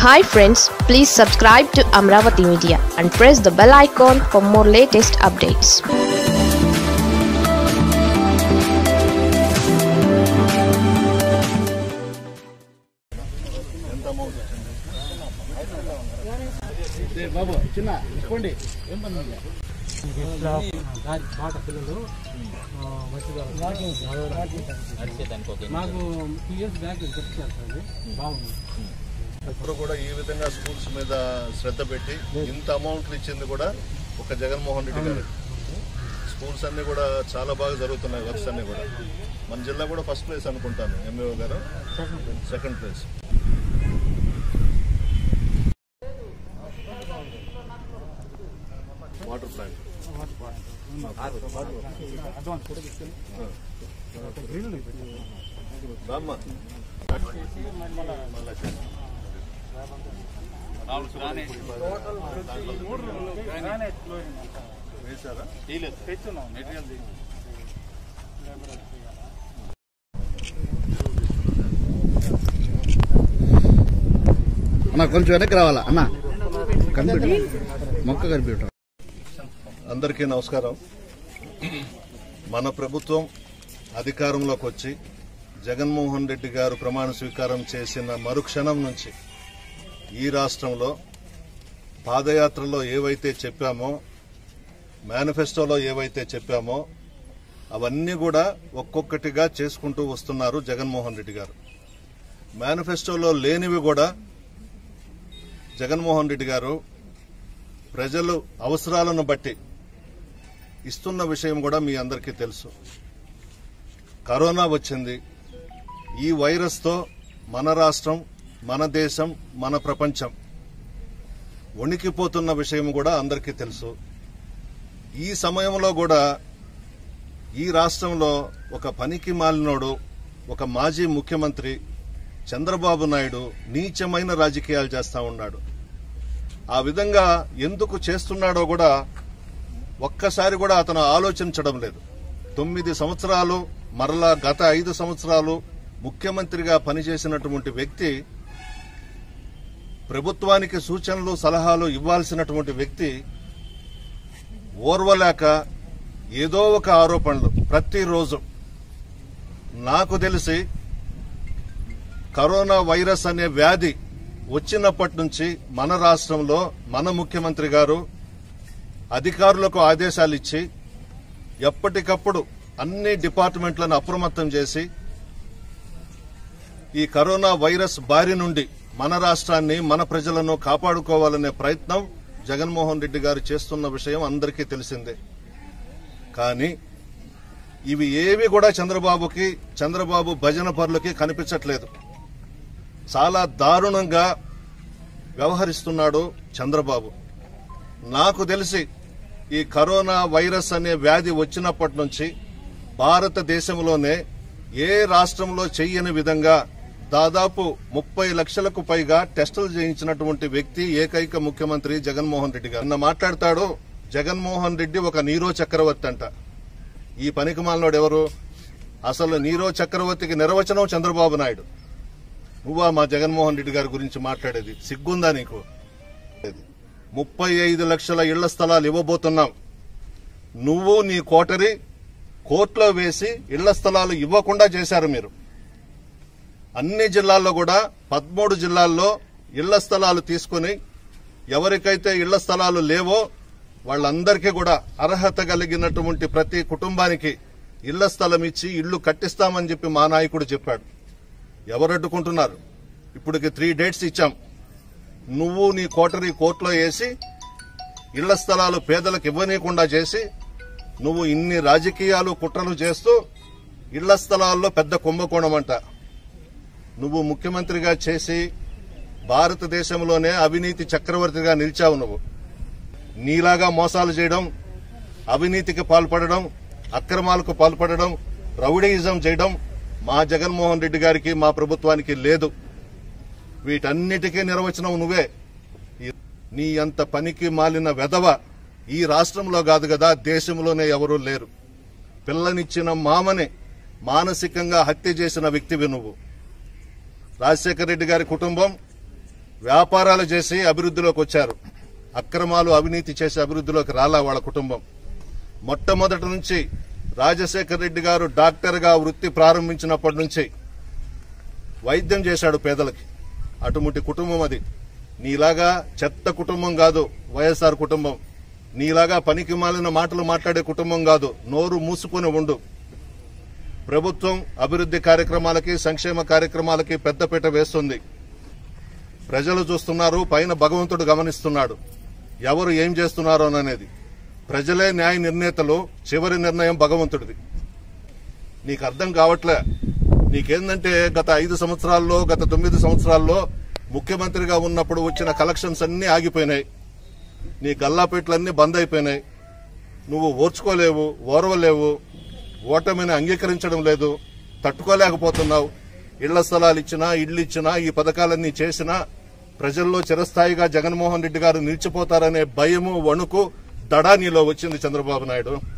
Hi friends please subscribe to Amaravati media and press the bell icon for more latest updates బాబు చిన్న ఇసుకోండి ఏం పని ఉంది? బాట పిల్లలు ఆ, మంచిగా నాకు టూ ఇయర్స్ బ్యాక్ చెప్తారు బాగుంది ఎప్పుడు కూడా ఈ విధంగా స్కూల్స్ మీద శ్రద్ధ పెట్టి ఇంత అమౌంట్లు ఇచ్చింది కూడా ఒక జగన్మోహన్ రెడ్డి గారు స్కూల్స్ అన్ని కూడా చాలా బాగా జరుగుతున్నాయి వర్క్స్ అన్ని కూడా మన జిల్లా కూడా ఫస్ట్ ప్లేస్ అనుకుంటాను ఎంఏఓ గారు సెకండ్ ప్లేస్ వాటర్ ప్లాంట్ రామ్మా మళ్ళా చేస్తాం. వేశారా అన్న కొంచెం వెనక్కి రావాలా అన్న కంప్యూటర్ మొక్క కంప్యూటర్ అందరికీ నమస్కారం మన ప్రభుత్వం అధికారంలోకి వచ్చి జగన్మోహన్ రెడ్డి గారు ప్రమాణ స్వీకారం చేసిన మరుక్షణం నుంచి ఈ రాష్ట్రంలో పాదయాత్రలో ఏవైతే చెప్పామో మేనిఫెస్టోలో ఏవైతే చెప్పామో అవన్నీ కూడా ఒక్కొక్కటిగా చేసుకుంటూ వస్తున్నారు జగన్మోహన్ రెడ్డి గారు మేనిఫెస్టోలో లేనివి కూడా జగన్మోహన్ రెడ్డి గారు ప్రజలు అవసరాలను బట్టి ఇస్తున్న విషయం కూడా మీ అందరికీ తెలుసు కరోనా వచ్చింది ఈ వైరస్తో మన రాష్ట్రం మన దేశం మన ప్రపంచం వణికిపోతున్న విషయం కూడా అందరికీ తెలుసు ఈ సమయంలో కూడా ఈ రాష్ట్రంలో ఒక పనికి మాలినోడు ఒక మాజీ ముఖ్యమంత్రి చంద్రబాబు నాయుడు నీచమైన రాజకీయాలు చేస్తా ఉన్నాడు ఆ విధంగా ఎందుకు చేస్తున్నాడో కూడా ఒక్కసారి కూడా అతను ఆలోచించడం లేదు తొమ్మిది సంవత్సరాలు మరలా గత ఐదు సంవత్సరాలు ముఖ్యమంత్రిగా పనిచేసినటువంటి వ్యక్తి ప్రభుత్వానికి సూచనలు సలహాలు ఇవ్వాల్సినటువంటి వ్యక్తి ఓర్వలేక ఏదో ఒక ఆరోపణలు ప్రతిరోజు నాకు తెలిసి కరోనా వైరస్ అనే వ్యాధి వచ్చినప్పటి నుంచి మన రాష్ట్రంలో మన ముఖ్యమంత్రి గారు అధికారులకు ఆదేశాలు ఇచ్చి ఎప్పటికప్పుడు అన్ని డిపార్ట్మెంట్లను అప్రమత్తం చేసి ఈ కరోనా వైరస్ బారి నుండి మన రాష్ట్రాన్ని మన ప్రజలను కాపాడుకోవాలనే ప్రయత్నం జగన్మోహన్ రెడ్డి గారు చేస్తున్న విషయం అందరికీ తెలిసిందే కానీ ఇవి ఏవి కూడా చంద్రబాబుకి చంద్రబాబు భజన పరులకి కనిపించట్లేదు చాలా దారుణంగా వ్యవహరిస్తున్నాడు చంద్రబాబు నాకు తెలిసి ఈ కరోనా వైరస్ అనే వ్యాధి వచ్చినప్పటి నుంచి భారతదేశంలోనే ఏ రాష్ట్రంలో చెయ్యని విధంగా దాదాపు ముప్పై లక్షలకు పైగా టెస్టులు చేయించినటువంటి వ్యక్తి ఏకైక ముఖ్యమంత్రి జగన్మోహన్ రెడ్డి గారు నిన్న మాట్లాడతాడు జగన్మోహన్ రెడ్డి ఒక నీరో చక్రవర్తి అంట ఈ పనికి మాలినోడు ఎవరు అసలు నీరో చక్రవర్తికి నిర్వచనం చంద్రబాబు నాయుడు నువ్వా మా జగన్మోహన్ రెడ్డి గారి గురించి మాట్లాడేది సిగ్గుందా నీకు ముప్పై ఐదు లక్షల ఇళ్ల స్థలాలు ఇవ్వబోతున్నాం నువ్వు నీ కోటరి కోర్టులో వేసి ఇళ్ల స్థలాలు ఇవ్వకుండా చేశారు మీరు అన్ని జిల్లాల్లో కూడా పదమూడు జిల్లాల్లో ఇళ్ల స్థలాలు తీసుకుని ఎవరికైతే ఇళ్ల స్థలాలు లేవో వాళ్ళందరికీ కూడా అర్హత కలిగినటువంటి ప్రతి కుటుంబానికి ఇళ్ల స్థలం ఇచ్చి ఇళ్లు కట్టిస్తామని చెప్పి మా నాయకుడు చెప్పాడు ఎవరు అడ్డుకుంటున్నారు ఇప్పటికి త్రీ డేట్స్ ఇచ్చాం నువ్వు నీ కోటరీ కోర్టులో వేసి ఇళ్ల స్థలాలు పేదలకు ఇవ్వనీయకుండా చేసి నువ్వు ఇన్ని రాజకీయాలు కుట్రలు చేస్తూ ఇళ్ల స్థలాల్లో పెద్ద కుంభకోణం అంట నువ్వు ముఖ్యమంత్రిగా చేసి భారతదేశంలోనే అవినీతి చక్రవర్తిగా నిలిచావు నువ్వు నీలాగా మోసాలు చేయడం అవినీతికి పాల్పడడం అక్రమాలకు పాల్పడడం రౌడీయిజం చేయడం మా జగన్మోహన్ రెడ్డి గారికి మా ప్రభుత్వానికి లేదు వీటన్నిటికీ నిర్వచనం నువ్వే ఈ- నీ అంత పనికి మాలిన వెధవ ఈ రాష్ట్రంలో కాదు కదా దేశంలోనే ఎవరూ లేరు పిల్లనిచ్చిన మామని మానసికంగా హత్య చేసిన వ్యక్తివి నువ్వు రాజశేఖర రెడ్డి గారి కుటుంబం వ్యాపారాలు చేసి అభివృద్ధిలోకి వచ్చారు అక్రమాలు అవినీతి చేసి అభివృద్ధిలోకి రాలా వాళ్ళ కుటుంబం మొట్టమొదటి నుంచి రాజశేఖర రెడ్డి గారు డాక్టర్గా వృత్తి ప్రారంభించినప్పటి నుంచి వైద్యం చేశాడు పేదలకి అటువంటి కుటుంబం అది నీలాగా చెత్త కుటుంబం కాదు వైఎస్ఆర్ కుటుంబం నీలాగా పనికి మాలిన మాటలు మాట్లాడే కుటుంబం కాదు నోరు మూసుకొని ఉండు ప్రభుత్వం అభివృద్ధి కార్యక్రమాలకి సంక్షేమ కార్యక్రమాలకి పెద్దపీట వేస్తుంది ప్రజలు చూస్తున్నారు పైన భగవంతుడు గమనిస్తున్నాడు ఎవరు ఏం చేస్తున్నారో అనేది ప్రజలే న్యాయ నిర్ణేతలు చివరి నిర్ణయం భగవంతుడిది నీకు అర్థం కావట్లే నీకేందంటే గత ఐదు సంవత్సరాల్లో గత తొమ్మిది సంవత్సరాల్లో ముఖ్యమంత్రిగా ఉన్నప్పుడు వచ్చిన కలెక్షన్స్ అన్నీ ఆగిపోయినాయి నీ గల్లాపేట్లన్నీ బంద్ అయిపోయినాయి నువ్వు ఓర్చుకోలేవు ఓర్వలేవు ఓటమిని అంగీకరించడం లేదు తట్టుకోలేకపోతున్నావు ఇళ్ల స్థలాలు ఇచ్చినా ఇళ్లు ఇచ్చినా ఈ పథకాలన్నీ చేసినా ప్రజల్లో చిరస్థాయిగా జగన్మోహన్ రెడ్డి గారు నిలిచిపోతారనే భయము వణుకు దడా నీలో వచ్చింది చంద్రబాబు నాయుడు